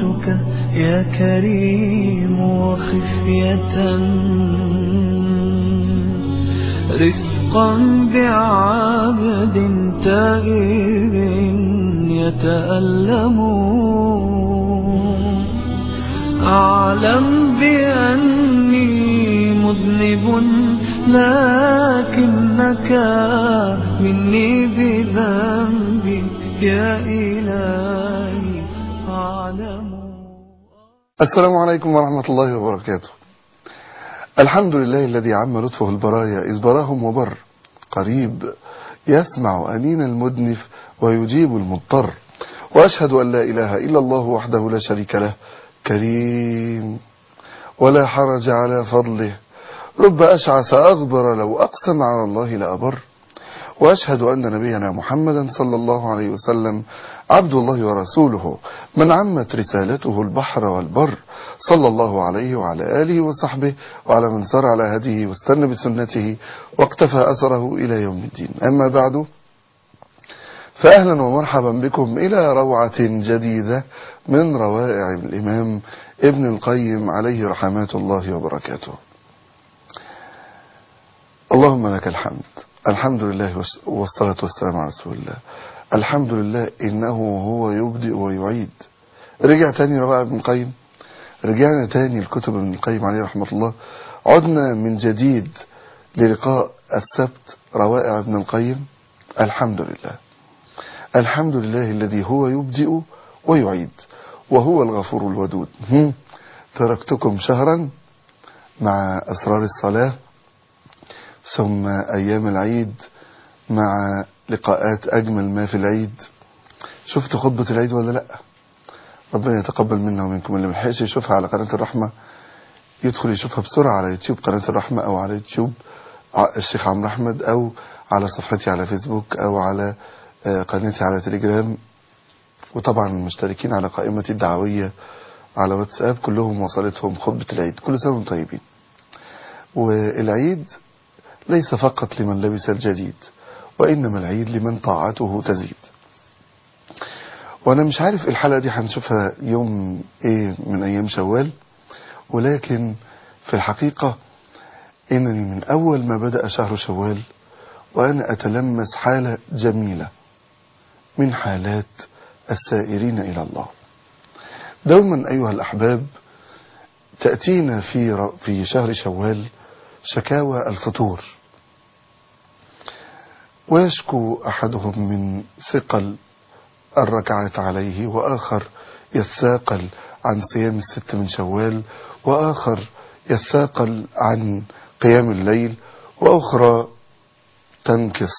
دعوتك يا كريم وخفية رفقا بعبد تائب يتألم أعلم بأني مذنب لكنك مني بذنبي يا إلهي أعلم السلام عليكم ورحمة الله وبركاته الحمد لله الذي عم لطفه البرايا إذ براهم وبر قريب يسمع أنين المدنف ويجيب المضطر وأشهد أن لا إله إلا الله وحده لا شريك له كريم ولا حرج على فضله رب أشعث أغبر لو أقسم على الله لأبر وأشهد أن نبينا محمدا صلى الله عليه وسلم عبد الله ورسوله من عمت رسالته البحر والبر صلى الله عليه وعلى آله وصحبه وعلى من سار على هديه واستنى بسنته واقتفى أثره إلى يوم الدين أما بعد فأهلا ومرحبا بكم إلى روعة جديدة من روائع الإمام ابن القيم عليه رحمات الله وبركاته اللهم لك الحمد الحمد لله والصلاة والسلام على رسول الله الحمد لله إنه هو يبدئ ويعيد رجع تاني روائع ابن القيم رجعنا تاني الكتب ابن القيم عليه رحمة الله عدنا من جديد للقاء السبت روائع ابن القيم الحمد لله الحمد لله الذي هو يبدئ ويعيد وهو الغفور الودود هم. تركتكم شهرا مع أسرار الصلاة ثم أيام العيد مع لقاءات أجمل ما في العيد شفت خطبة العيد ولا لأ ربنا يتقبل منا ومنكم اللي ملحقش يشوفها على قناة الرحمة يدخل يشوفها بسرعة على يوتيوب قناة الرحمة أو على يوتيوب الشيخ عمرو أحمد أو على صفحتي على فيسبوك أو على قناتي على تليجرام وطبعا المشتركين على قائمتي الدعوية على واتساب كلهم وصلتهم خطبة العيد كل سنة وانتم طيبين والعيد ليس فقط لمن لبس الجديد وإنما العيد لمن طاعته تزيد وأنا مش عارف الحلقة دي هنشوفها يوم إيه من أيام شوال ولكن في الحقيقة إنني من أول ما بدأ شهر شوال وأنا أتلمس حالة جميلة من حالات السائرين إلى الله دوما أيها الأحباب تأتينا في في شهر شوال شكاوى الفطور ويشكو أحدهم من ثقل الركعات عليه وآخر يتثاقل عن صيام الست من شوال وآخر يتثاقل عن قيام الليل وأخرى تنكس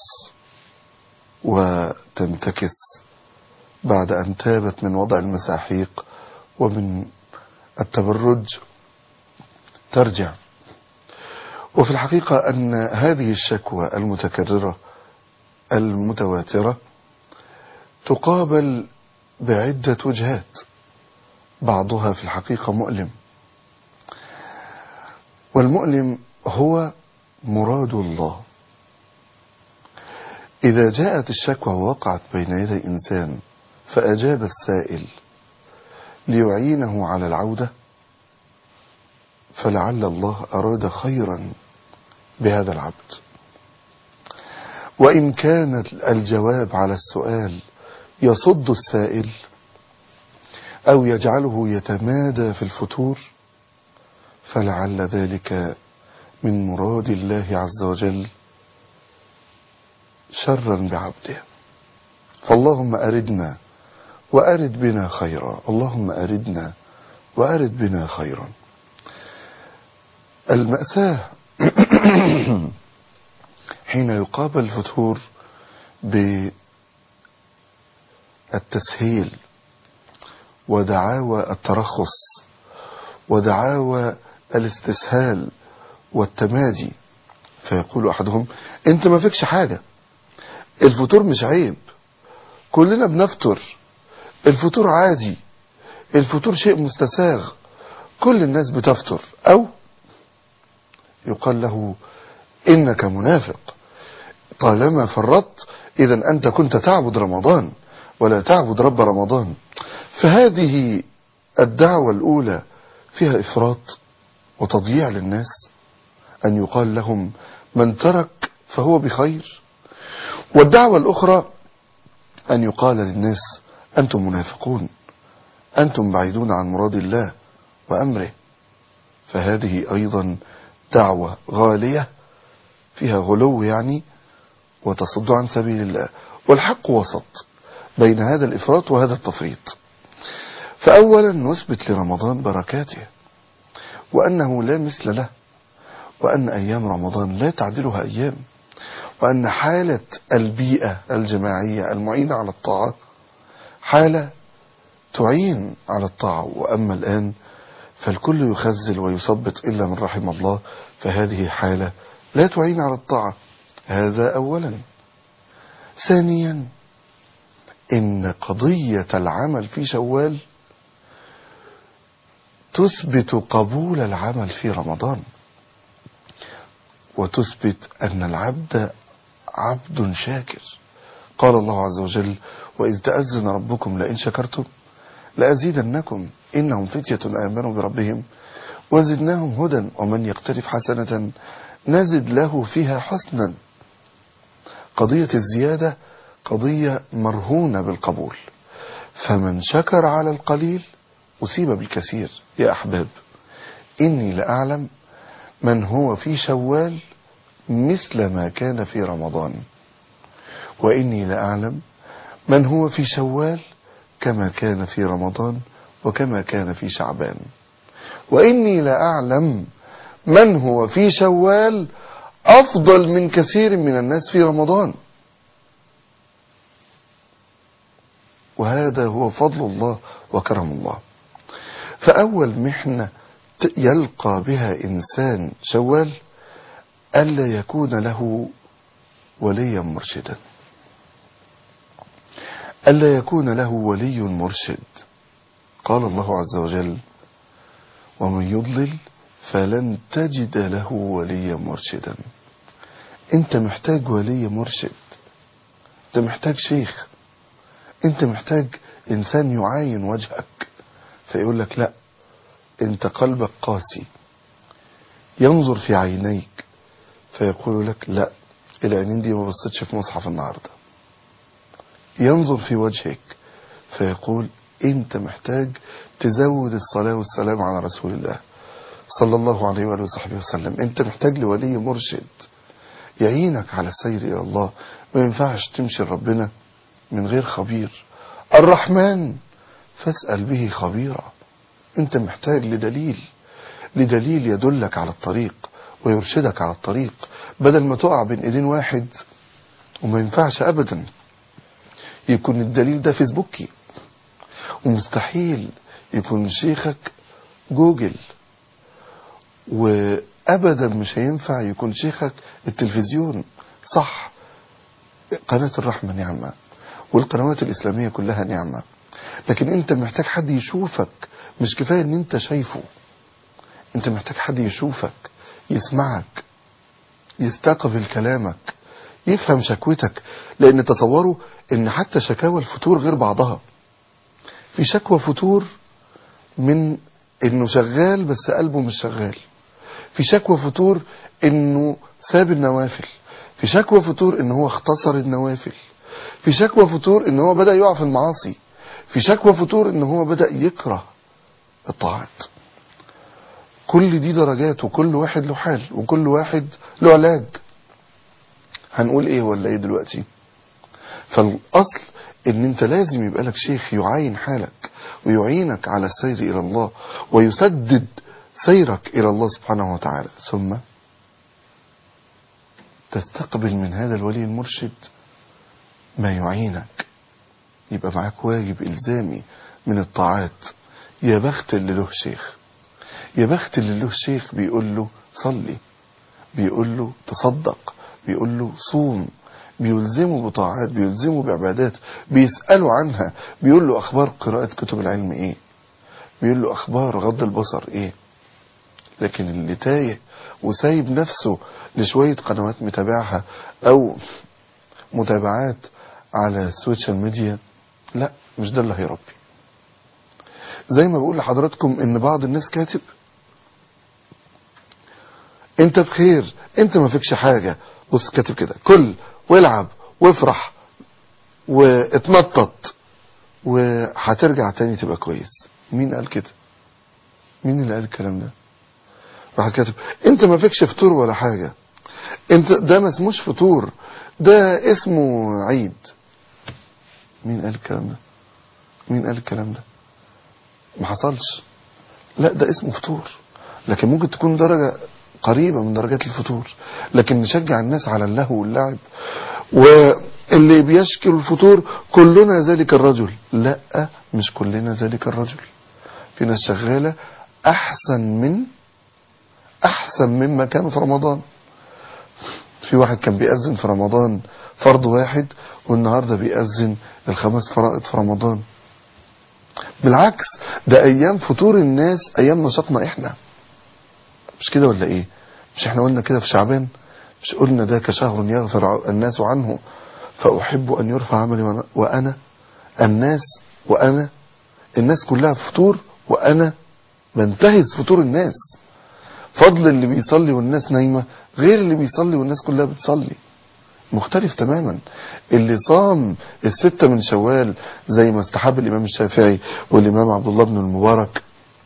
وتنتكس بعد أن تابت من وضع المساحيق ومن التبرج ترجع وفي الحقيقة أن هذه الشكوى المتكررة المتواترة تقابل بعدة وجهات بعضها في الحقيقة مؤلم والمؤلم هو مراد الله إذا جاءت الشكوى ووقعت بين يدي إنسان فأجاب السائل ليعينه على العودة فلعل الله أراد خيرا بهذا العبد وإن كان الجواب على السؤال يصد السائل أو يجعله يتمادى في الفتور فلعل ذلك من مراد الله عز وجل شرا بعبده فاللهم أردنا وأرد بنا خيرا اللهم أردنا وأرد بنا خيرا المأساة حين يقابل الفتور بالتسهيل ودعاوى الترخص ودعاوى الاستسهال والتمادي فيقول أحدهم انت ما فيكش حاجة الفطور مش عيب كلنا بنفطر الفطور عادي الفطور شيء مستساغ كل الناس بتفطر أو يقال له إنك منافق طالما فرطت إذا أنت كنت تعبد رمضان ولا تعبد رب رمضان فهذه الدعوة الأولى فيها إفراط وتضييع للناس أن يقال لهم من ترك فهو بخير والدعوة الأخرى أن يقال للناس أنتم منافقون أنتم بعيدون عن مراد الله وأمره فهذه أيضا دعوة غالية فيها غلو يعني وتصد عن سبيل الله والحق وسط بين هذا الإفراط وهذا التفريط فأولا نثبت لرمضان بركاته وأنه لا مثل له وأن أيام رمضان لا تعدلها أيام وأن حالة البيئة الجماعية المعينة على الطاعة حالة تعين على الطاعة وأما الآن فالكل يخزل ويثبط إلا من رحم الله فهذه حالة لا تعين على الطاعة هذا أولا ثانيا إن قضية العمل في شوال تثبت قبول العمل في رمضان وتثبت أن العبد عبد شاكر قال الله عز وجل وإذ تأذن ربكم لئن شكرتم لأزيدنكم إنهم فتية آمنوا بربهم وزدناهم هدى ومن يقترف حسنة نزد له فيها حسنا قضية الزيادة قضية مرهونة بالقبول فمن شكر على القليل أصيب بالكثير يا أحباب إني لأعلم من هو في شوال مثل ما كان في رمضان وإني لأعلم من هو في شوال كما كان في رمضان وكما كان في شعبان وإني لأعلم من هو في شوال أفضل من كثير من الناس في رمضان وهذا هو فضل الله وكرم الله فأول محنة يلقى بها إنسان شوال ألا يكون له وليا مرشدا ألا يكون له ولي مرشد قال الله عز وجل ومن يضلل فلن تجد له وليا مرشدا انت محتاج ولي مرشد انت محتاج شيخ انت محتاج انسان يعاين وجهك فيقول لك لا انت قلبك قاسي ينظر في عينيك فيقول لك لا العينين دي ما بصتش في مصحف النهارده ينظر في وجهك فيقول انت محتاج تزود الصلاة والسلام على رسول الله صلى الله عليه وآله وصحبه وسلم انت محتاج لولي مرشد يعينك على السير إلى الله ما ينفعش تمشي لربنا من غير خبير الرحمن فاسأل به خبيرا انت محتاج لدليل لدليل يدلك على الطريق ويرشدك على الطريق بدل ما تقع بين ايدين واحد وما ينفعش ابدا يكون الدليل ده فيسبوكي ومستحيل يكون شيخك جوجل وابدا مش هينفع يكون شيخك التلفزيون صح قناة الرحمة نعمة والقنوات الإسلامية كلها نعمة لكن انت محتاج حد يشوفك مش كفاية ان انت شايفه انت محتاج حد يشوفك يسمعك يستقبل كلامك يفهم شكوتك لان تصوروا ان حتى شكاوى الفتور غير بعضها في شكوى فتور من انه شغال بس قلبه مش شغال في شكوى فتور انه ساب النوافل في شكوى فتور ان هو اختصر النوافل في شكوى فتور ان هو بدأ يقع في المعاصي في شكوى فتور ان هو بدأ يكره الطاعات كل دي درجات وكل واحد له حال وكل واحد له علاج هنقول ايه ولا ايه دلوقتي فالاصل ان انت لازم يبقى لك شيخ يعاين حالك ويعينك على السير الى الله ويسدد سيرك الى الله سبحانه وتعالى ثم تستقبل من هذا الولي المرشد ما يعينك يبقى معاك واجب إلزامي من الطاعات يا بخت اللي له شيخ يا بخت اللي له شيخ بيقول له صلي بيقول له تصدق بيقول له صوم بيلزمه بطاعات بيلزمه بعبادات بيسأله عنها بيقول له أخبار قراءة كتب العلم إيه بيقول له أخبار غض البصر إيه لكن اللي تايه وسايب نفسه لشوية قنوات متابعها أو متابعات على السوشيال ميديا لا مش ده اللي هيربي زي ما بقول لحضراتكم ان بعض الناس كاتب انت بخير انت ما فيكش حاجة بص كاتب كده كل والعب وافرح واتنطط وهترجع تاني تبقى كويس مين قال كده مين اللي قال الكلام ده واحد كاتب انت ما فيكش فطور ولا حاجة انت ده ما اسموش فطور ده اسمه عيد مين قال الكلام ده مين قال الكلام ده ما حصلش لا ده اسمه فطور لكن ممكن تكون درجة قريبة من درجات الفطور لكن نشجع الناس على اللهو واللعب واللي بيشكل الفطور كلنا ذلك الرجل لا مش كلنا ذلك الرجل في ناس شغالة احسن من احسن مما كانوا في رمضان في واحد كان بيأذن في رمضان فرض واحد والنهاردة بيأذن الخمس فرائض في رمضان بالعكس ده ايام فطور الناس ايام نشاطنا احنا مش كده ولا ايه مش احنا قلنا كده في شعبان مش قلنا ذاك شهر يغفر الناس عنه فأحب أن يرفع عملي وأنا- وأنا الناس وأنا الناس كلها في فطور وأنا بنتهز فطور الناس فضل اللي بيصلي والناس نايمة غير اللي بيصلي والناس كلها بتصلي مختلف تماما اللي صام الستة من شوال زي ما استحب الإمام الشافعي والإمام عبد الله بن المبارك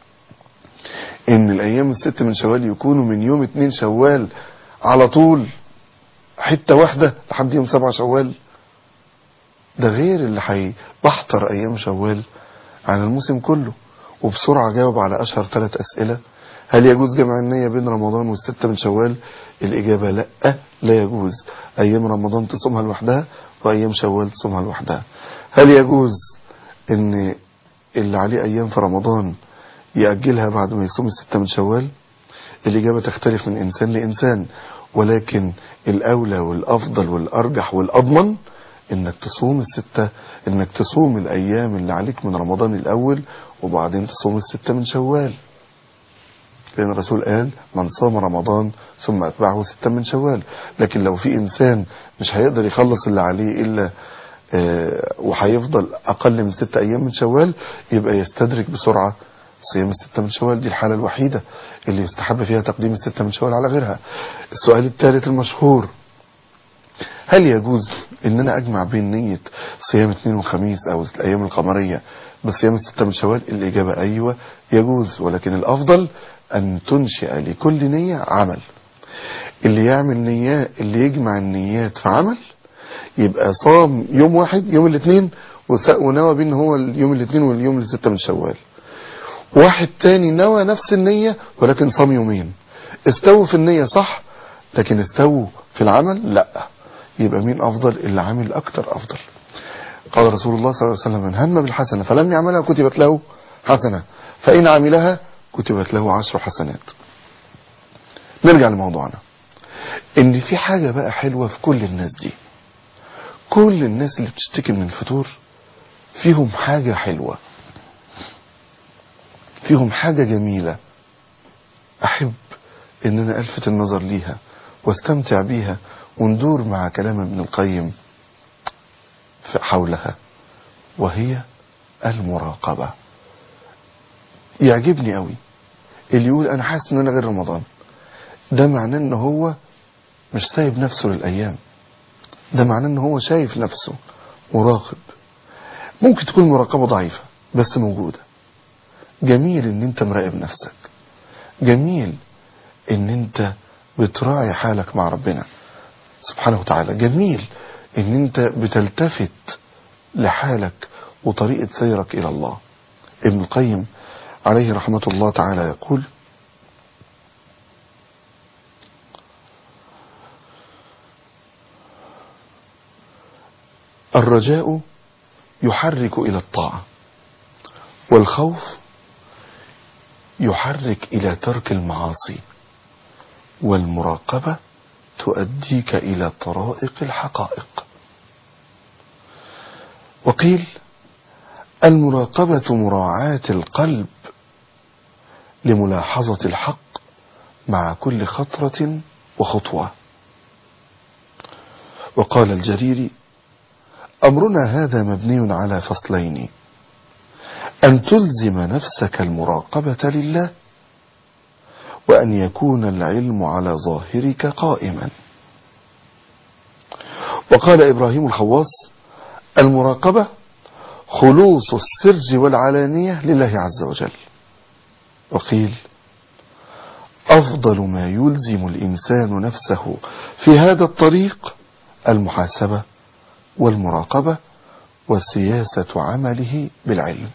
ان الايام الست من شوال يكونوا من يوم اتنين شوال على طول حتة واحدة لحد يوم سبعة شوال ده غير اللي هيبحتر ايام شوال عن الموسم كله وبسرعة جاوب على اشهر ثلاث اسئلة هل يجوز جمع النية بين رمضان والستة من شوال الاجابة لا لا يجوز ايام رمضان تصومها لوحدها وايام شوال تصومها لوحدها هل يجوز ان اللي عليه ايام في رمضان يأجلها بعد ما يصوم الستة من شوال الإجابة تختلف من إنسان لإنسان ولكن الأولى والأفضل والأرجح والأضمن إنك تصوم الستة إنك تصوم الأيام اللي عليك من رمضان الأول وبعدين تصوم الستة من شوال لأن الرسول قال من صام رمضان ثم أتبعه ستة من شوال لكن لو في إنسان مش هيقدر يخلص اللي عليه إلا آه، وهيفضل أقل من ستة أيام من شوال يبقى يستدرك بسرعة صيام الستة من شوال دي الحالة الوحيدة اللي يستحب فيها تقديم الستة من شوال على غيرها السؤال الثالث المشهور هل يجوز ان انا اجمع بين نية صيام اثنين وخميس او الايام القمرية بصيام الستة من شوال الاجابة ايوه يجوز ولكن الافضل ان تنشئ لكل نية عمل اللي يعمل نية اللي يجمع النيات في عمل يبقى صام يوم واحد يوم الاثنين وس- ونوى بين هو اليوم الاثنين واليوم الستة من شوال واحد تاني نوى نفس النية ولكن صام يومين استووا في النية صح لكن استووا في العمل لا يبقى مين افضل اللي عامل اكتر افضل قال رسول الله صلى الله عليه وسلم من هم بالحسنة فلم يعملها كتبت له حسنة فإن عملها كتبت له عشر حسنات نرجع لموضوعنا ان في حاجة بقى حلوة في كل الناس دي كل الناس اللي بتشتكي من الفطور فيهم حاجة حلوة فيهم حاجة جميلة أحب إن أنا ألفت النظر ليها واستمتع بيها وندور مع كلام ابن القيم في- حولها وهي المراقبة يعجبني قوي اللي يقول أنا حاسس إن أنا غير رمضان ده معناه إن هو مش سايب نفسه للأيام ده معناه إن هو شايف نفسه مراقب ممكن تكون مراقبة ضعيفة بس موجودة جميل ان انت مراقب نفسك جميل ان انت بتراعي حالك مع ربنا سبحانه وتعالى جميل ان انت بتلتفت لحالك وطريقة سيرك الى الله ابن القيم عليه رحمة الله تعالى يقول الرجاء يحرك الى الطاعة والخوف يحرك إلى ترك المعاصي والمراقبة تؤديك إلى طرائق الحقائق وقيل المراقبة مراعاة القلب لملاحظة الحق مع كل خطرة وخطوة وقال الجريري أمرنا هذا مبني على فصلين أن تلزم نفسك المراقبة لله وأن يكون العلم على ظاهرك قائما وقال إبراهيم الخواص المراقبة خلوص السر والعلانية لله عز وجل وقيل أفضل ما يلزم الإنسان نفسه في هذا الطريق المحاسبة والمراقبة وسياسة عمله بالعلم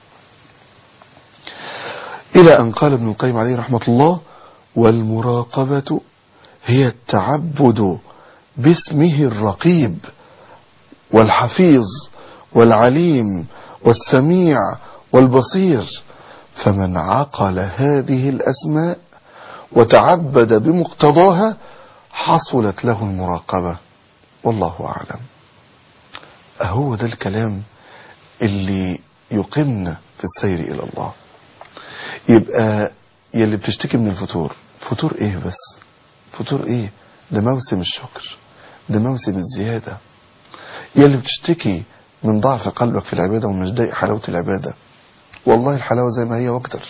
إلى أن قال ابن القيم عليه رحمة الله والمراقبة هي التعبد باسمه الرقيب والحفيظ والعليم والسميع والبصير فمن عقل هذه الأسماء وتعبد بمقتضاها حصلت له المراقبة والله أعلم أهو ده الكلام اللي يقمنا في السير إلى الله يبقى يلي بتشتكي من الفتور فتور ايه بس فتور ايه ده موسم الشكر ده موسم الزيادة يلي بتشتكي من ضعف قلبك في العبادة ومش ضايق حلاوة العبادة والله الحلاوة زي ما هي واكتر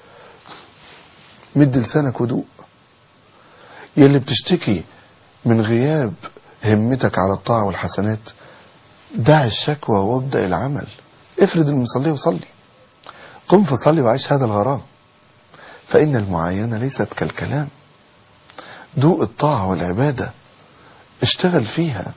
مد لسانك ودوق يلي بتشتكي من غياب همتك على الطاعة والحسنات دع الشكوى وابدأ العمل افرد المصلي وصلي قم فصلي وعيش هذا الغرام فإن المعاينة ليست كالكلام دوق الطاعة والعبادة اشتغل فيها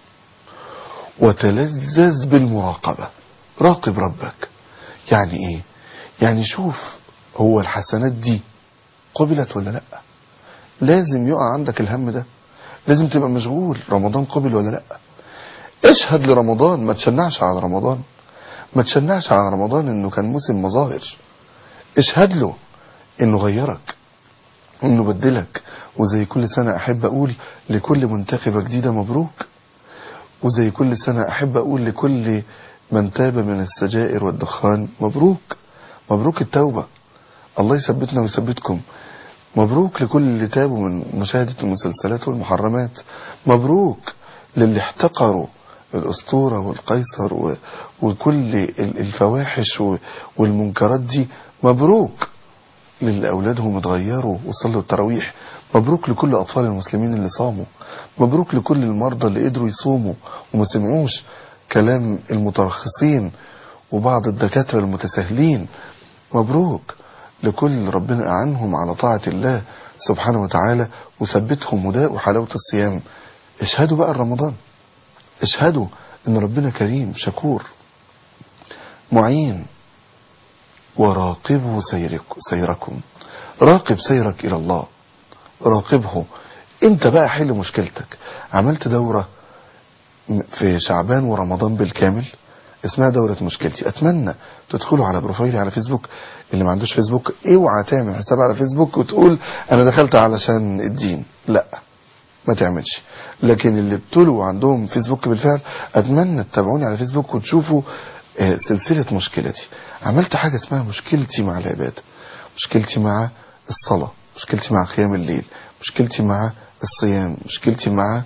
وتلذذ بالمراقبة راقب ربك يعني ايه يعني شوف هو الحسنات دي قبلت ولا لا لازم يقع عندك الهم ده لازم تبقى مشغول رمضان قبل ولا لا اشهد لرمضان ما تشنعش على رمضان ما تشنعش على رمضان انه كان موسم مظاهر اشهد له انه غيرك وانه بدلك وزي كل سنة احب اقول لكل منتخبة جديدة مبروك وزي كل سنة احب اقول لكل من تاب من السجائر والدخان مبروك مبروك التوبة الله يثبتنا ويثبتكم مبروك لكل اللي تابوا من مشاهدة المسلسلات والمحرمات مبروك للي احتقروا الأسطورة والقيصر و... وكل الفواحش و... والمنكرات دي مبروك للي أولادهم اتغيروا وصلوا التراويح مبروك لكل أطفال المسلمين اللي صاموا مبروك لكل المرضى اللي قدروا يصوموا وما سمعوش كلام المترخصين وبعض الدكاترة المتساهلين مبروك لكل ربنا أعنهم على طاعة الله سبحانه وتعالى وثبتهم وداء حلاوة الصيام اشهدوا بقى رمضان اشهدوا ان ربنا كريم شكور معين وراقبوا سيرك سيركم راقب سيرك الى الله راقبه انت بقى حل مشكلتك عملت دورة في شعبان ورمضان بالكامل اسمها دورة مشكلتي اتمنى تدخلوا على بروفايلي على فيسبوك اللي ما عندوش فيسبوك اوعى تعمل حساب على فيسبوك وتقول انا دخلت علشان الدين لا ما تعملش لكن اللي ابتلوا عندهم فيسبوك بالفعل اتمنى تتابعوني على فيسبوك وتشوفوا سلسلة مشكلتي عملت حاجة اسمها مشكلتي مع العبادة مشكلتي مع الصلاة مشكلتي مع قيام الليل مشكلتي مع الصيام مشكلتي مع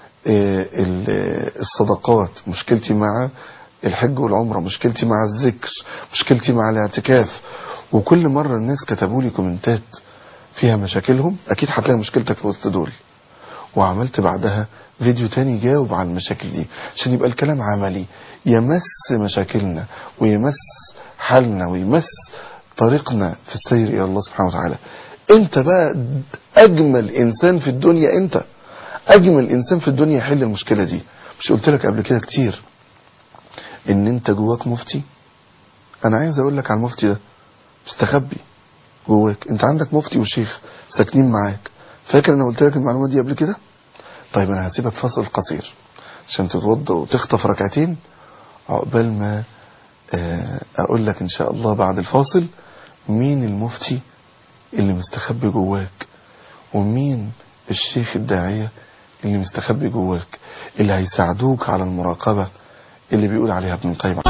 الصدقات مشكلتي مع الحج والعمرة مشكلتي مع الذكر مشكلتي مع الاعتكاف وكل مرة الناس كتبوا لي كومنتات فيها مشاكلهم اكيد هتلاقي مشكلتك في وسط دول وعملت بعدها فيديو تاني يجاوب عن المشاكل دي عشان يبقى الكلام عملي يمس مشاكلنا ويمس حالنا ويمس طريقنا في السير الى الله سبحانه وتعالى انت بقى اجمل انسان في الدنيا انت اجمل انسان في الدنيا يحل المشكلة دي مش قلت لك قبل كده كتير ان انت جواك مفتي انا عايز اقول لك على المفتي ده مستخبي جواك انت عندك مفتي وشيخ ساكنين معاك فاكر انا قلت لك المعلومه دي قبل كده طيب انا هسيبك فاصل قصير عشان تتوضى وتخطف ركعتين عقبال ما اقول لك ان شاء الله بعد الفاصل مين المفتي اللي مستخبي جواك ومين الشيخ الداعية اللي مستخبي جواك اللي هيساعدوك على المراقبة اللي بيقول عليها ابن القيم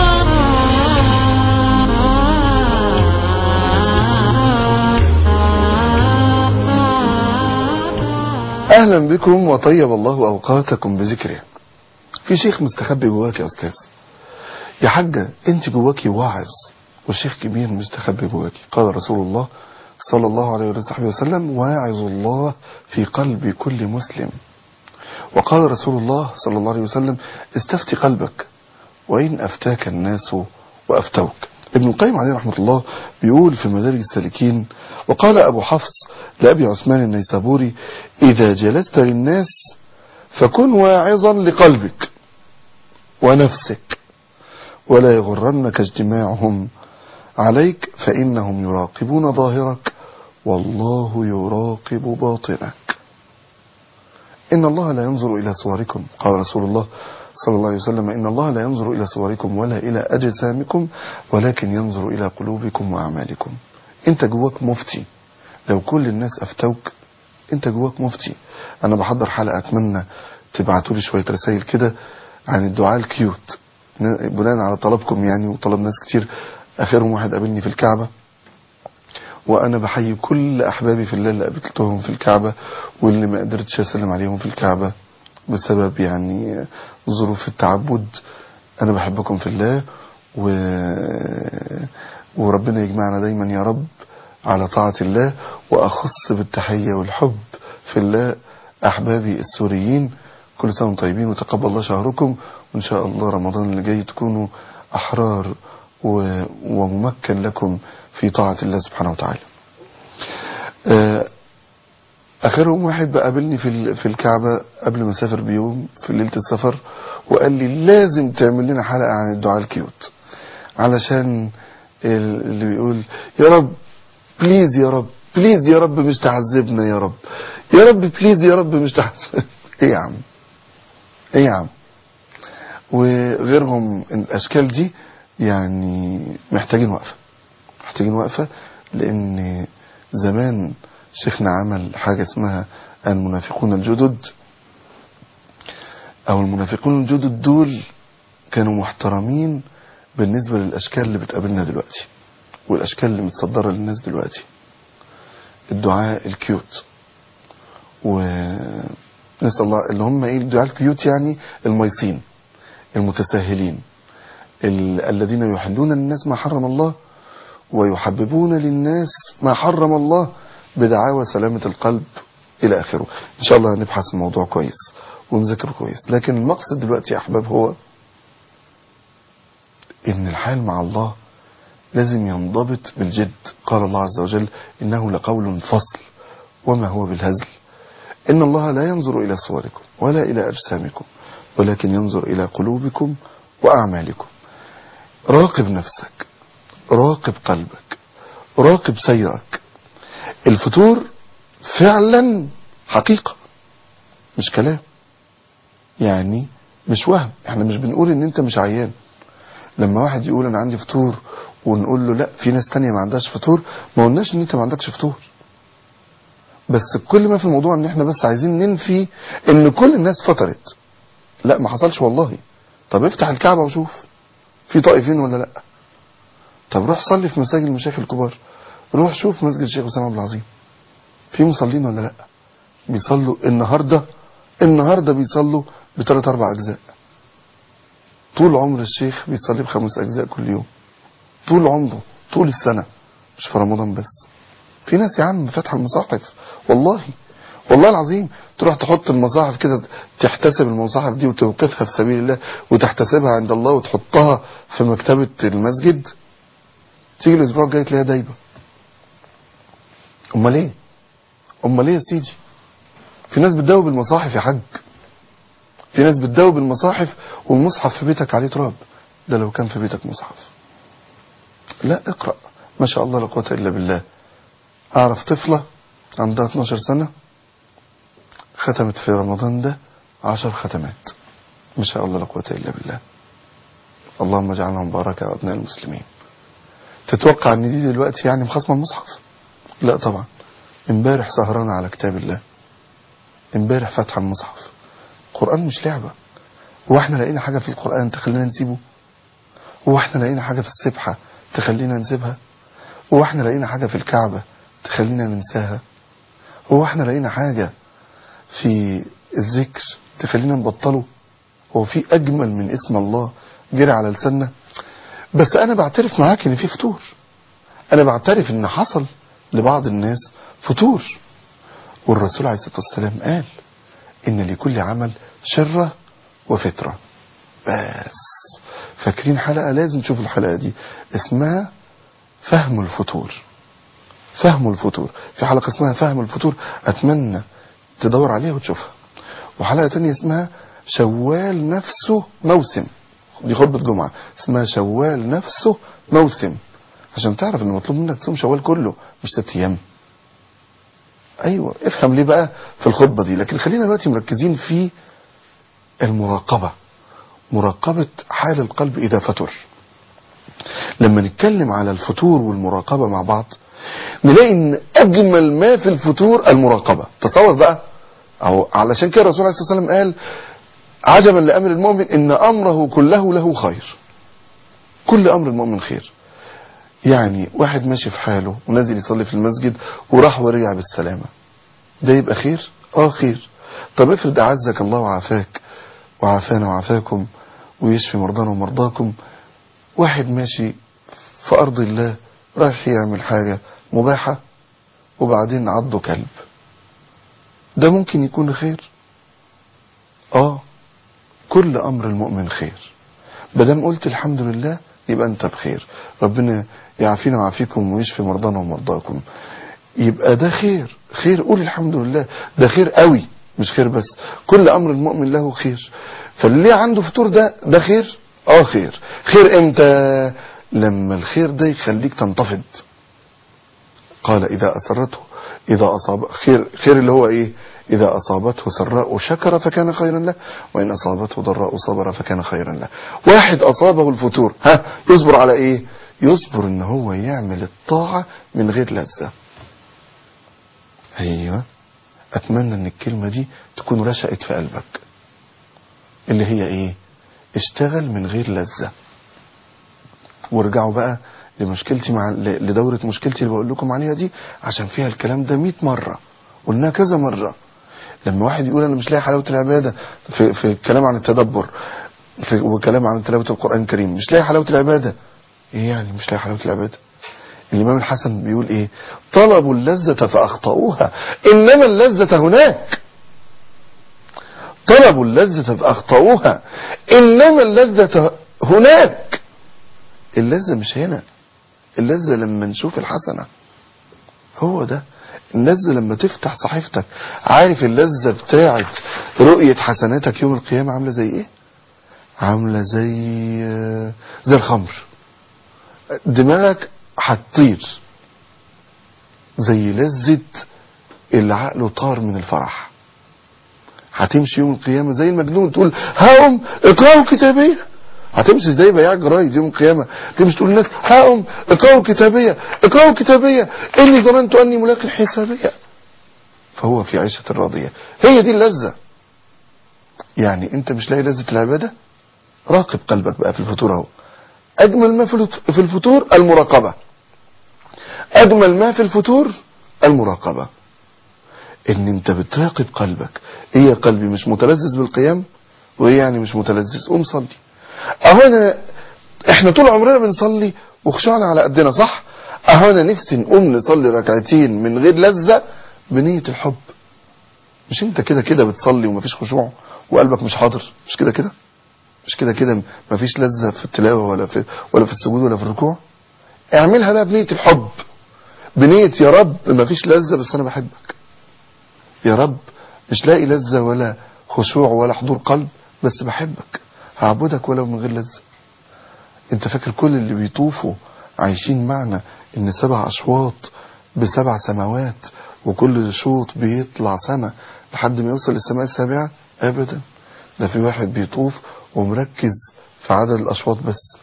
اهلا بكم وطيب الله اوقاتكم بذكره في شيخ مستخبي جواك يا استاذ يا حاجة انت جواكي واعظ والشيخ كبير مستخبي جواكي قال رسول الله صلى الله عليه وصحبه وسلم واعظ الله في قلب كل مسلم وقال رسول الله صلى الله عليه وسلم استفتي قلبك وإن أفتاك الناس وأفتوك ابن القيم عليه رحمة الله بيقول في مدارج السالكين وقال أبو حفص لأبي عثمان النيسابوري إذا جلست للناس فكن واعظا لقلبك ونفسك ولا يغرنك اجتماعهم عليك فإنهم يراقبون ظاهرك والله يراقب باطنك إن الله لا ينظر إلى صوركم قال رسول الله صلى الله عليه وسلم إن الله لا ينظر إلى صوركم ولا إلى أجسامكم ولكن ينظر إلى قلوبكم وأعمالكم أنت جواك مفتي لو كل الناس أفتوك أنت جواك مفتي أنا بحضر حلقة أتمنى تبعتوا لي شوية رسائل كده عن الدعاء الكيوت بناء على طلبكم يعني وطلب ناس كتير آخرهم واحد قابلني في الكعبة وأنا بحيي كل أحبابي في الله اللي قابلتهم في الكعبة واللي ما قدرتش أسلم عليهم في الكعبة بسبب يعني ظروف التعبد أنا بحبكم في الله و... وربنا يجمعنا دايما يا رب على طاعة الله وأخص بالتحية والحب في الله أحبابي السوريين كل سنة وانتم طيبين وتقبل الله شهركم وإن شاء الله رمضان اللي جاي تكونوا أحرار و... وممكن لكم في طاعة الله سبحانه وتعالى اخرهم واحد بقابلني في في الكعبة قبل ما اسافر بيوم في ليلة السفر وقال لي لازم تعمل لنا حلقة عن الدعاء الكيوت علشان اللي بيقول يا رب بليز يا رب بليز يا رب مش تعذبنا يا رب يا رب بليز يا رب مش تعذبنا ايه يا عم ايه يا عم وغيرهم الاشكال دي يعني محتاجين وقفة محتاجين وقفة لان زمان شيخنا عمل حاجة اسمها المنافقون الجدد او المنافقون الجدد دول كانوا محترمين بالنسبة للاشكال اللي بتقابلنا دلوقتي والاشكال اللي متصدرة للناس دلوقتي الدعاء الكيوت ونسأل الله اللي هم ايه الدعاء الكيوت يعني الميصين المتساهلين ال... الذين يحلون للناس ما حرم الله ويحببون للناس ما حرم الله بدعاوى سلامة القلب إلى آخره إن شاء الله نبحث الموضوع كويس ونذكره كويس لكن المقصد دلوقتي يا أحباب هو إن الحال مع الله لازم ينضبط بالجد قال الله عز وجل إنه لقول فصل وما هو بالهزل إن الله لا ينظر إلى صوركم ولا إلى أجسامكم ولكن ينظر إلى قلوبكم وأعمالكم راقب نفسك راقب قلبك راقب سيرك الفتور فعلا حقيقة مش كلام يعني مش وهم احنا مش بنقول ان انت مش عيان لما واحد يقول انا عندي فطور ونقول له لا في ناس تانية ما عندهاش فطور ما قلناش ان انت ما عندكش فطور بس كل ما في الموضوع ان احنا بس عايزين ننفي ان كل الناس فطرت لا ما حصلش والله طب افتح الكعبة وشوف في طائفين ولا لا طب روح صلي في مساجد المشايخ الكبار روح شوف مسجد الشيخ اسامه عبد العظيم في مصلين ولا لا بيصلوا النهارده النهارده بيصلوا بثلاث اربع اجزاء طول عمر الشيخ بيصلي بخمس اجزاء كل يوم طول عمره طول السنه مش في رمضان بس في ناس يا عم فاتحه المصاحف والله والله العظيم تروح تحط المصاحف كده تحتسب المصاحف دي وتوقفها في سبيل الله وتحتسبها عند الله وتحطها في مكتبه المسجد تيجي الاسبوع الجاي تلاقيها دايبه امال ايه امال ايه يا سيدي في ناس بتداوب المصاحف يا حاج في ناس بتداوب المصاحف والمصحف في بيتك عليه تراب ده لو كان في بيتك مصحف لا اقرأ ما شاء الله لا قوه الا بالله اعرف طفلة عندها 12 سنة ختمت في رمضان ده 10 ختمات ما شاء الله لا قوه الا بالله اللهم اجعلهم بركة ابناء المسلمين تتوقع ان دي دلوقتي يعني مخصمه المصحف لا طبعا امبارح سهرانة على كتاب الله امبارح فاتحه المصحف القرآن مش لعبة هو احنا لقينا حاجة في القرآن تخلينا نسيبه هو احنا لقينا حاجة في السبحة تخلينا نسيبها هو احنا لقينا حاجة في الكعبة تخلينا ننساها هو احنا لقينا حاجة في الذكر تخلينا نبطله هو في أجمل من اسم الله جري على لساننا بس انا بعترف معاك ان في فطور انا بعترف ان حصل لبعض الناس فطور والرسول عليه الصلاة والسلام قال ان لكل عمل شرة وفترة بس فاكرين حلقة لازم تشوفوا الحلقة دي اسمها فهم الفطور فهم الفطور في حلقة اسمها فهم الفطور اتمنى تدور عليها وتشوفها وحلقة تانية اسمها شوال نفسه موسم دي خطبة جمعة اسمها شوال نفسه موسم عشان تعرف ان مطلوب منك تصوم شوال كله مش ست ايام ايوه افهم ليه بقى في الخطبة دي لكن خلينا دلوقتي مركزين في المراقبة مراقبة حال القلب اذا فتر لما نتكلم على الفتور والمراقبة مع بعض نلاقي ان اجمل ما في الفتور المراقبة تصور بقى اهو علشان كده الرسول عليه الصلاة والسلام قال عجبا لامر المؤمن ان امره كله له خير كل امر المؤمن خير يعني واحد ماشي في حاله ونازل يصلي في المسجد وراح ورجع بالسلامة ده يبقى خير اه خير طب افرض اعزك الله وعافاك وعافانا وعافاكم ويشفي مرضانا ومرضاكم واحد ماشي في ارض الله رايح يعمل حاجة مباحة وبعدين عضه كلب ده ممكن يكون خير اه كل امر المؤمن خير بدام قلت الحمد لله يبقى انت بخير ربنا يعافينا ويعافيكم ويشفي مرضانا ومرضاكم يبقى ده خير خير قول الحمد لله ده خير قوي مش خير بس كل امر المؤمن له خير فاللي عنده فطور ده ده خير اه خير خير امتى لما الخير ده يخليك تنتفض قال اذا اسرته اذا اصاب خير خير اللي هو ايه إذا أصابته سراء شكر فكان خيرا له وإن أصابته ضراء صبر فكان خيرا له واحد أصابه الفتور ها يصبر على إيه يصبر إن هو يعمل الطاعة من غير لذة أيوة أتمنى إن الكلمة دي تكون رشقت في قلبك اللي هي إيه اشتغل من غير لذة وارجعوا بقى لمشكلتي مع لدورة مشكلتي اللي بقول لكم عليها دي عشان فيها الكلام ده 100 مرة قلناها كذا مرة لما واحد يقول انا مش لاقي حلاوه العباده في في الكلام عن التدبر في وكلام عن تلاوه القران الكريم مش لاقي حلاوه العباده ايه يعني مش لاقي حلاوه العباده الامام الحسن بيقول ايه طلبوا اللذه فاخطاوها انما اللذه هناك طلبوا اللذه فاخطاوها انما اللذه هناك اللذه مش هنا اللذه لما نشوف الحسنه هو ده اللذة لما تفتح صحيفتك عارف اللذة بتاعت رؤية حسناتك يوم القيامة عاملة زي ايه عاملة زي زي الخمر دماغك هتطير زي لذة اللي عقله طار من الفرح هتمشي يوم القيامة زي المجنون تقول هاهم اقرأوا كتابية هتمشي زي بياع جرايد يوم القيامة تمشي تقول للناس هاهم اقرأوا كتابية اقرأوا كتابية إني ظننت أني ملاك حسابية فهو في عيشة راضية هي دي اللذة يعني انت مش لاقي لذة العبادة راقب قلبك بقى في الفطور اهو اجمل ما في الفطور المراقبة اجمل ما في الفطور المراقبة ان انت بتراقب قلبك ايه يا قلبي مش متلذذ بالقيام وايه يعني مش متلذذ قوم صلي اهو انا احنا طول عمرنا بنصلي وخشعنا على قدنا صح اهو انا نفسي نقوم نصلي ركعتين من غير لذة بنية الحب مش انت كده كده بتصلي ومفيش خشوع وقلبك مش حاضر مش كده كده مش كده كده مفيش لذة في التلاوة ولا في ولا في السجود ولا في الركوع اعملها بقى بنية الحب بنية يا رب مفيش لذة بس انا بحبك يا رب مش لاقي لذة ولا خشوع ولا حضور قلب بس بحبك هعبدك ولو من غير لذة انت فاكر كل اللي بيطوفوا عايشين معنا ان سبع اشواط بسبع سماوات وكل شوط بيطلع سما لحد ما يوصل للسماء السابعة ابدا ده في واحد بيطوف ومركز في عدد الاشواط بس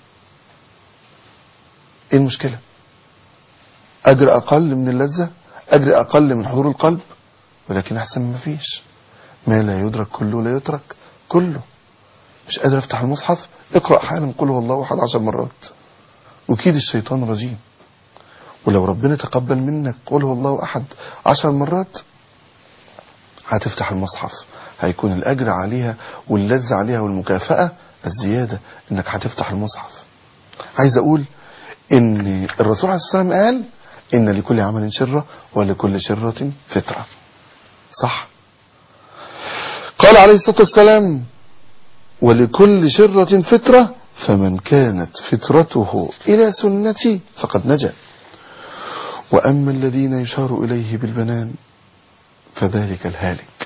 ايه المشكلة اجر اقل من اللذة اجر اقل من حضور القلب ولكن احسن ما فيش ما لا يدرك كله لا يترك كله مش قادر افتح المصحف اقرأ حالا قل هو الله احد عشر مرات وكيد الشيطان رجيم ولو ربنا تقبل منك قل هو الله احد عشر مرات هتفتح المصحف هيكون الاجر عليها واللذة عليها والمكافأة الزيادة انك هتفتح المصحف عايز اقول ان الرسول عليه الصلاه والسلام قال ان لكل عمل شره ولكل شره فتره صح قال عليه الصلاه والسلام ولكل شره فتره فمن كانت فترته الى سنتي فقد نجا واما الذين يشار اليه بالبنان فذلك الهالك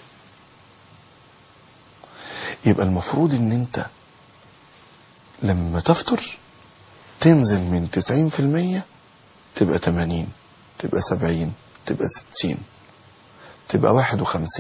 يبقى المفروض ان انت لما تفطر تنزل من 90% تبقى 80 تبقى 70 تبقى 60 تبقى 51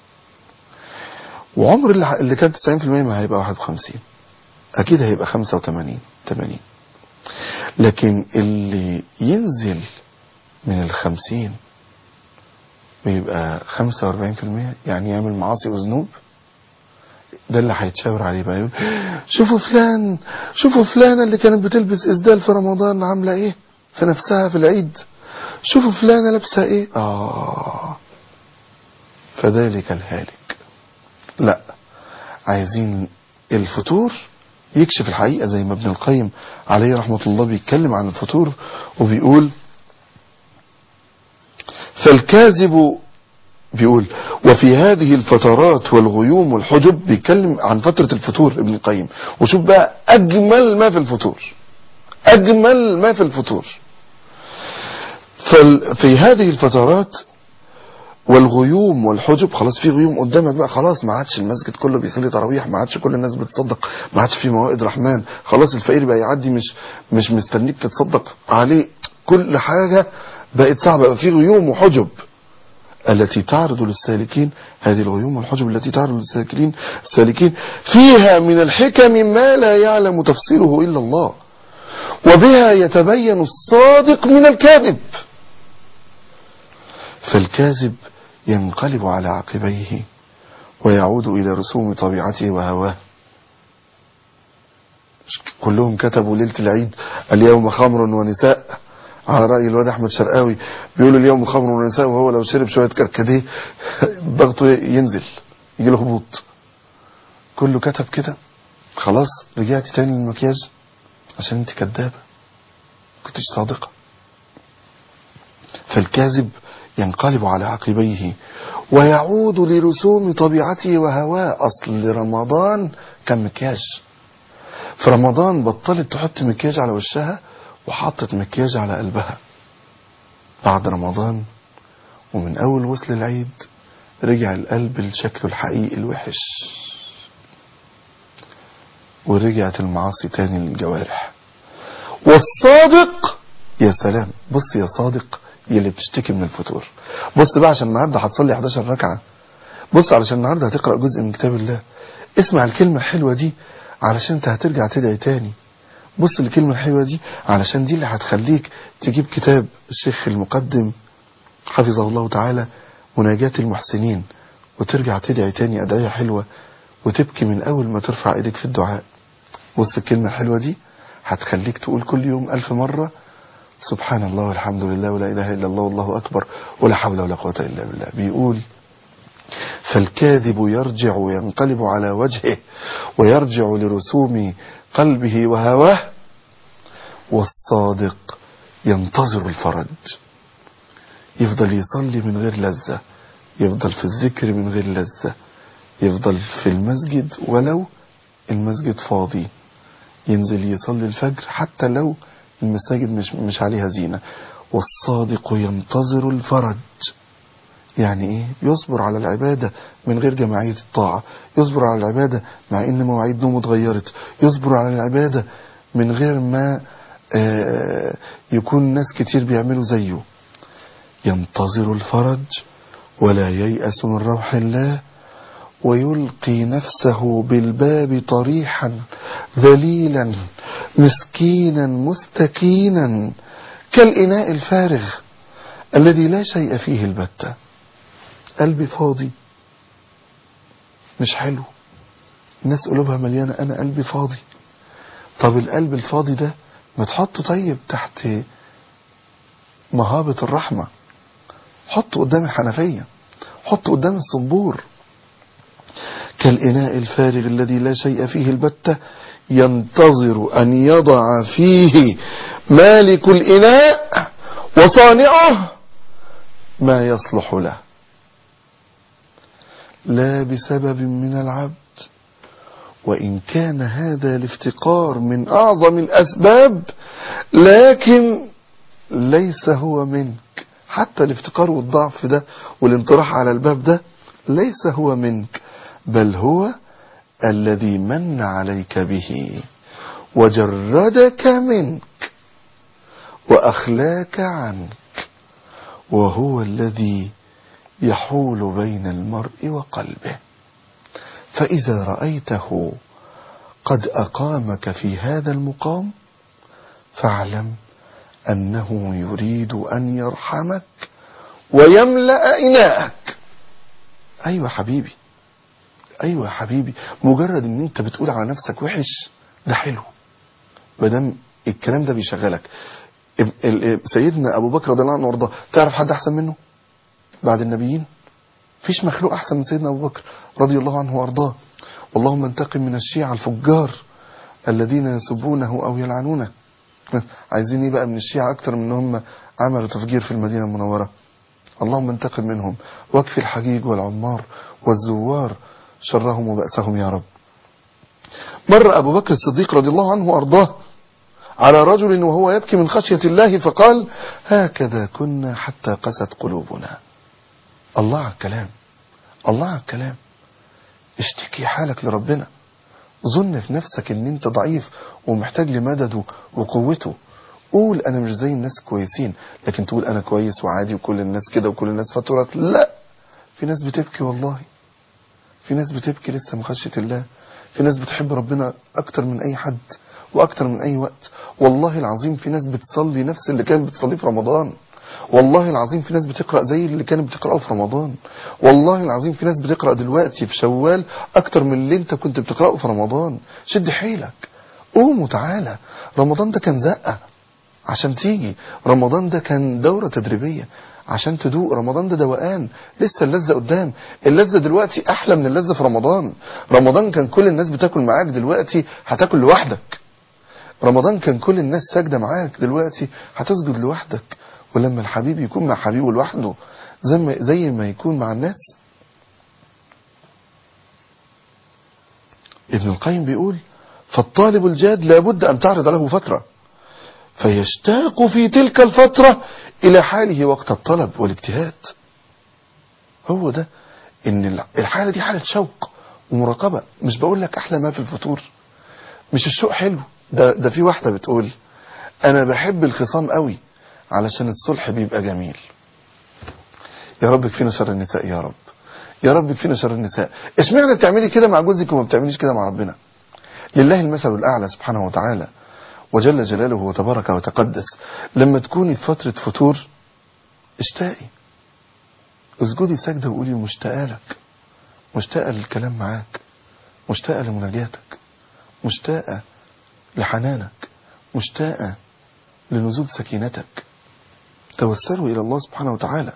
وعمر اللي اللي كان 90% ما هيبقى 51 اكيد هيبقى 85 80 لكن اللي ينزل من الخمسين ويبقى 45% يعني يعمل معاصي وذنوب ده اللي هيتشاور عليه بقى يقول شوفوا فلان شوفوا فلانة اللي كانت بتلبس اسدال في رمضان عاملة ايه في نفسها في العيد شوفوا فلانة لابسة ايه اه فذلك الهالك لا عايزين الفطور يكشف الحقيقة زي ما ابن القيم عليه رحمة الله بيتكلم عن الفطور وبيقول فالكاذب بيقول وفي هذه الفترات والغيوم والحجب بيتكلم عن فترة الفطور ابن القيم وشوف بقى أجمل ما في الفطور أجمل ما في الفطور في هذه الفترات والغيوم والحجب خلاص في غيوم قدامك بقى خلاص ما عادش المسجد كله بيصلي تراويح ما عادش كل الناس بتصدق ما عادش في موائد رحمن خلاص الفقير بقى يعدي مش مش مستنيك تتصدق عليه كل حاجة بقت صعبة بقى في غيوم وحجب التي تعرض للسالكين هذه الغيوم والحجب التي تعرض للسالكين السالكين فيها من الحكم ما لا يعلم تفصيله إلا الله وبها يتبين الصادق من الكاذب فالكاذب ينقلب على عقبيه ويعود إلى رسوم طبيعته وهواه كلهم كتبوا ليلة العيد اليوم خمر ونساء على رأي الواد أحمد شرقاوي بيقولوا اليوم خمر ونساء وهو لو شرب شوية كركديه ضغطه ينزل يجي له هبوط كله كتب كده خلاص رجعتي تاني للمكياج عشان انت كدابة كنتش صادقة فالكاذب ينقلب على عقبيه ويعود لرسوم طبيعته وهواه أصل رمضان كان مكياج في رمضان بطلت تحط مكياج على وشها وحطت مكياج على قلبها بعد رمضان ومن أول وصل العيد رجع القلب لشكله الحقيقي الوحش ورجعت المعاصي تاني للجوارح والصادق يا سلام بص يا صادق يلي بتشتكي من الفتور بص بقى عشان النهارده هتصلي 11 ركعه بص علشان النهارده هتقرا جزء من كتاب الله اسمع الكلمه الحلوه دي علشان انت هترجع تدعي تاني بص الكلمه الحلوه دي علشان دي اللي هتخليك تجيب كتاب الشيخ المقدم حفظه الله تعالى مناجاة المحسنين وترجع تدعي تاني أدعية حلوة وتبكي من أول ما ترفع إيدك في الدعاء بص الكلمة الحلوة دي هتخليك تقول كل يوم ألف مرة سبحان الله والحمد لله ولا إله إلا الله والله أكبر ولا حول ولا قوة إلا بالله بيقول فالكاذب يرجع وينقلب على وجهه ويرجع لرسوم قلبه وهواه والصادق ينتظر الفرج يفضل يصلي من غير لذة يفضل في الذكر من غير لذة يفضل في المسجد ولو المسجد فاضي ينزل يصلي الفجر حتى لو المساجد مش, مش عليها زينة والصادق ينتظر الفرج يعني ايه يصبر على العبادة من غير جماعية الطاعة يصبر على العبادة مع ان مواعيد نومه اتغيرت يصبر على العبادة من غير ما آه يكون ناس كتير بيعملوا زيه ينتظر الفرج ولا ييأس من روح الله ويلقي نفسه بالباب طريحا ذليلا مسكينا مستكينا كالإناء الفارغ الذي لا شيء فيه البتة قلبي فاضي مش حلو الناس قلوبها مليانة أنا قلبي فاضي طب القلب الفاضي ده ما تحط طيب تحت مهابة الرحمة حط قدام الحنفية حط قدام الصنبور كالإناء الفارغ الذي لا شيء فيه البتة ينتظر أن يضع فيه مالك الإناء وصانعه ما يصلح له لا بسبب من العبد وإن كان هذا الافتقار من أعظم الأسباب لكن ليس هو منك حتى الافتقار والضعف ده والانطراح على الباب ده ليس هو منك بل هو الذي من عليك به وجردك منك وأخلاك عنك وهو الذي يحول بين المرء وقلبه فإذا رأيته قد أقامك في هذا المقام فاعلم أنه يريد أن يرحمك ويملأ إناءك أيوة حبيبي أيوة حبيبي مجرد أن أنت بتقول على نفسك وحش ده حلو مادام الكلام ده بيشغلك سيدنا أبو بكر رضي الله عنه وارضاه تعرف حد أحسن منه بعد النبيين فيش مخلوق أحسن من سيدنا أبو بكر رضي الله عنه وارضاه اللهم انتقم من الشيعة الفجار الذين يسبونه أو يلعنونه عايزين ايه بقى من الشيعة أكتر من هم عملوا تفجير في المدينة المنورة اللهم انتقم منهم واكفي الحجيج والعمار والزوار شرهم وبأسهم يا رب مر أبو بكر الصديق رضي الله عنه وأرضاه على رجل وهو يبكي من خشية الله فقال هكذا كنا حتى قست قلوبنا الله على الكلام الله على الكلام اشتكي حالك لربنا ظن في نفسك ان انت ضعيف ومحتاج لمدده وقوته قول انا مش زي الناس كويسين لكن تقول انا كويس وعادي وكل الناس كده وكل الناس فطرت لا في ناس بتبكي والله في ناس بتبكي لسه من خشية الله في ناس بتحب ربنا اكتر من اي حد واكتر من اي وقت والله العظيم في ناس بتصلي نفس اللي كانت بتصليه في رمضان والله العظيم في ناس بتقرأ زي اللي كانت بتقرأه في رمضان والله العظيم في ناس بتقرأ دلوقتي في شوال أكتر من اللي انت كنت بتقرأه في رمضان شد حيلك قوم وتعالى رمضان ده كان زقة عشان تيجي رمضان ده كان دورة تدريبية عشان تدوق رمضان ده دوقان لسه اللذة قدام اللذة دلوقتي أحلى من اللذة في رمضان رمضان كان كل الناس بتاكل معاك دلوقتي هتاكل لوحدك رمضان كان كل الناس ساجدة معاك دلوقتي هتسجد لوحدك ولما الحبيب يكون مع حبيبه لوحده زي ما, زي ما يكون مع الناس ابن القيم بيقول فالطالب الجاد لابد أن تعرض له فترة فيشتاق في تلك الفترة إلى حاله وقت الطلب والاجتهاد هو ده إن الحالة دي حالة شوق ومراقبة مش بقول لك أحلى ما في الفطور مش الشوق حلو ده, ده في واحدة بتقول أنا بحب الخصام قوي علشان الصلح بيبقى جميل يا رب كفينا شر النساء يا رب يا رب كفينا شر النساء اشمعنى بتعملي كده مع جوزك وما بتعمليش كده مع ربنا لله المثل الأعلى سبحانه وتعالى وجل جلاله وتبارك وتقدس لما تكوني في فترة فتور اشتاقي اسجدي سجدة وقولي مشتاقة لك مشتاقة للكلام معاك مشتاقة لمناجاتك مشتاقة لحنانك مشتاقة لنزول سكينتك توسلوا إلى الله سبحانه وتعالى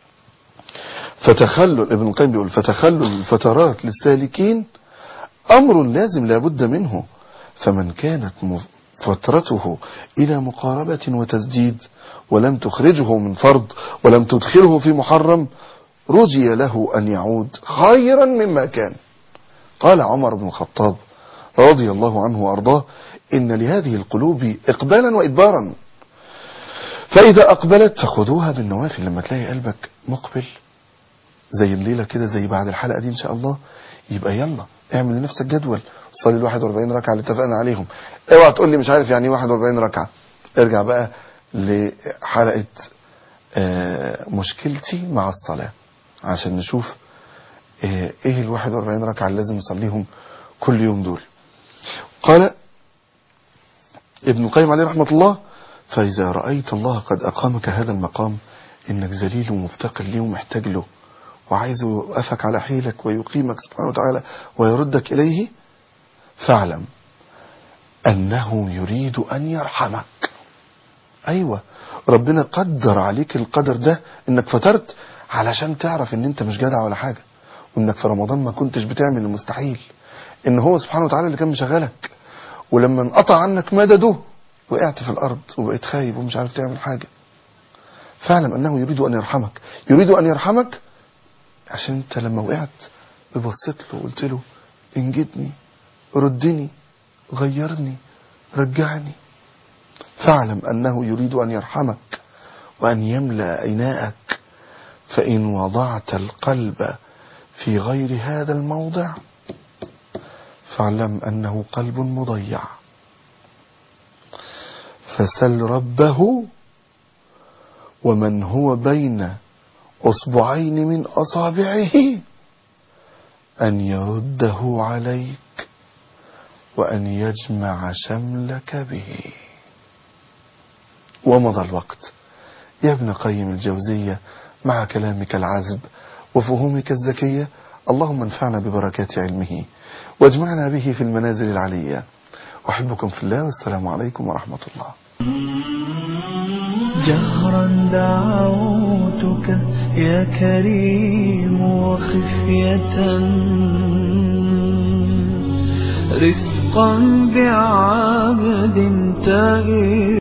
فتخلل ابن القيم بيقول فتخلل الفترات للسالكين أمر لازم لابد منه فمن كانت فترته إلى مقاربة وتسديد ولم تخرجه من فرض ولم تدخله في محرم رجي له أن يعود خيرا مما كان قال عمر بن الخطاب رضي الله عنه وأرضاه إن لهذه القلوب إقبالا وإدبارا فإذا أقبلت فخذوها بالنوافل لما تلاقي قلبك مقبل زي الليلة كده زي بعد الحلقة دي إن شاء الله يبقى يلا اعمل لنفسك جدول صلي ال 41 ركعة اللي اتفقنا عليهم اوعى تقول لي مش عارف يعني 41 ركعة ارجع بقى لحلقة آه مشكلتي مع الصلاة عشان نشوف آه ايه ال 41 ركعة اللي لازم نصليهم كل يوم دول قال ابن القيم عليه رحمة الله فإذا رأيت الله قد أقامك هذا المقام إنك ذليل ومفتقر ليه ومحتاج له وعايز يوقفك على حيلك ويقيمك سبحانه وتعالى ويردك إليه فاعلم أنه يريد أن يرحمك أيوة ربنا قدر عليك القدر ده إنك فترت علشان تعرف إن أنت مش جدع ولا حاجة وإنك في رمضان ما كنتش بتعمل المستحيل إن هو سبحانه وتعالى اللي كان مشغلك ولما انقطع عنك مدده وقعت في الأرض وبقيت خايب ومش عارف تعمل حاجة فاعلم أنه يريد أن يرحمك يريد أن يرحمك عشان انت لما وقعت ببصيت له وقلت له انجدني ردني غيرني رجعني فاعلم أنه يريد أن يرحمك وأن يملأ إناءك فإن وضعت القلب في غير هذا الموضع فاعلم أنه قلب مضيع فسل ربه ومن هو بين أصبعين من أصابعه أن يرده عليك وأن يجمع شملك به ومضى الوقت يا ابن قيم الجوزية مع كلامك العذب وفهومك الذكية اللهم انفعنا ببركات علمه واجمعنا به في المنازل العلية أحبكم في الله والسلام عليكم ورحمة الله جهرا دعوتك يا كريم وخفية رفقا بعبد تائب